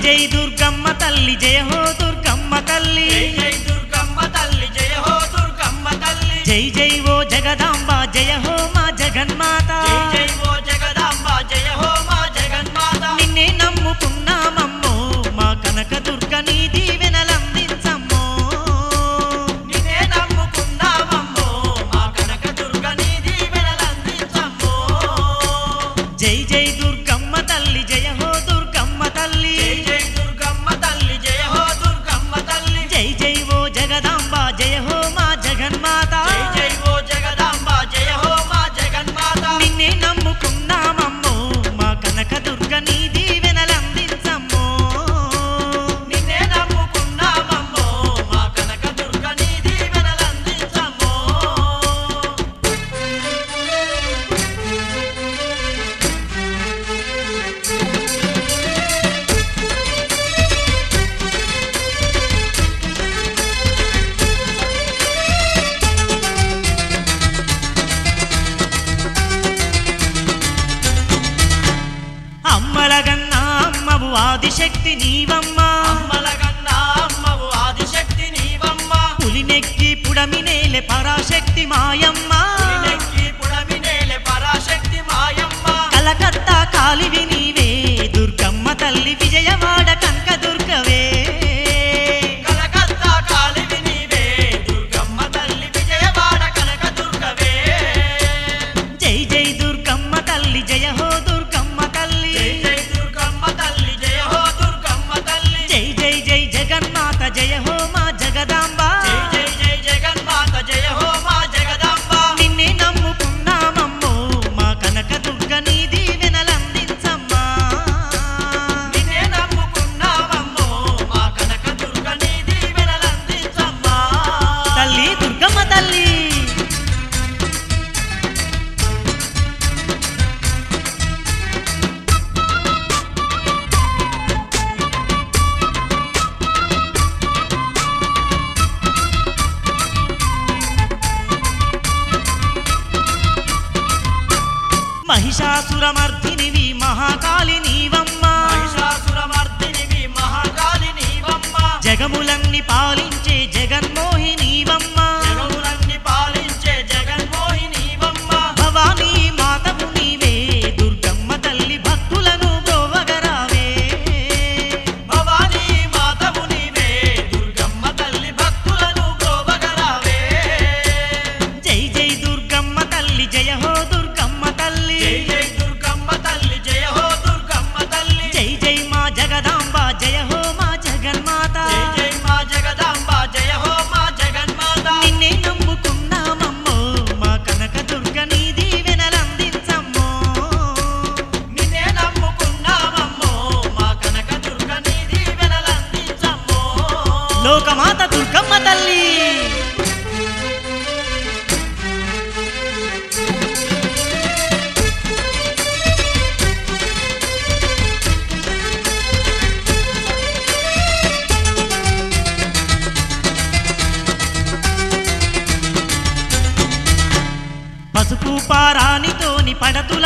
జై దుర్గమ్మ తల్లి జయ హో దుర్గమ్మ తల్లి జై జై దుర్గమ్మ తల్లి జయ హో దుర్గమ్మ తల్లి జై జై ఓ జగదాంబ జయ హో మా జగన్మాత జై జై ఓ జగదాంబ జయ హో మా జగన్మాత నిన్నే నమ్ముకున్నామమ్మో మా కనక దుర్గ నీ దీవెనలందించమ్మో నిన్నే నమ్ముకున్నామమ్మో మా కనక దుర్గ నీ దీవెనలందించమ్మో జై జై దుర్గమ్మ తల్లి జయ హో దుర్గమ్మ తల్లి జై జై దుర్గమ్మ తల్లి జయ హో దుర్గమ్మ తల్లి జై జై ఓ జగదాంబ జయ హో మా జగన్మాత జై జై ఓ జగదాంబ జయ హో మా జగన్మాత నిన్నే నమ్ముకున్నామమ్మో మా కనక దుర్గ నీ దీవెనలందించమ్మో నిన్నే నమ్ముకున్నామమ్మో మా కనక దుర్గ నీ దీవెనలందించమ్మో అమ్మలగన్నా అమ్మవు ఆదిశక్తి నీవమ్మా అమ్మలగన్నా అమ్మవు ఆదిశక్తి నీవమ్మ పులినెక్కి పుడమినేలే పరాశక్తి మాయమ్మ పులినెక్కి పుడమినేలె పరాశక్తి మాయమ్మ కలకత్తా కాలివి నీవే దుర్గమ్మ తల్లి విజయవాడ కనక దుర్గవే కలకత్తా కాలివి నీవే దుర్గమ్మ తల్లి విజయవాడ కనక దుర్గవే జై జై దుర్గమ్మ తల్లి జయ హో దుర్గమ్మ తల్లి జై జై దుర్గమ్మ తల్లి జయ హో దుర్గమ్మ తల్లి జై జై జై జగన్మాత జయ హో మా జగదాంబ జై జై జై జగన్మాత జయ హో మా జగదాంబ నిన్నే నమ్ముకున్నామమ్మో మా కనక దుర్గ నీ దీవెనలందించమ్మా నిన్నే నమ్ముకున్నామమ్మో మా కనక దుర్గ నీ దీవెనలందించమ్మా తల్లి దుర్గమ్మ తల్లి మహిషాసురమర్దినివి మహాకాళి నీవమ్మా మహిషాసురమర్దినివి మహాకాళి నీవమ్మ జగములన్ని పాలించే జగన్మోహి నీవమ్మా జగములన్ని పాలించే జగన్మోహి నీవమ్మ భవానీ మాతవు నీవే దుర్గమ్మ తల్లి భక్తులను బ్రోవగరావే భవానీ మాతవు నీవే దుర్గమ్మ తల్లి భక్తులను బ్రోవగరావే జై జై దుర్గమ్మ తల్లి జయ హో దుర్గమ్మ తల్లి జై జై దుర్గమ్మ తల్లి జయ హో దుర్గమ్మ తల్లి జై జై మా జగదాంబ జయ హో మా జగన్మాత జై జై మా జగదాంబ జయ హో మా జగన్మాత నిన్నే నమ్ముకున్నామమ్మో మా కనక దుర్గ నీ దీవెనలందించమ్మో నిన్నే నమ్ముకున్నామమ్మో మా కనక దుర్గ నీ దీవెనలందించమ్మో లోకమాత దుర్గమ్మ తల్లి పసుపు పారానితోని పడతుల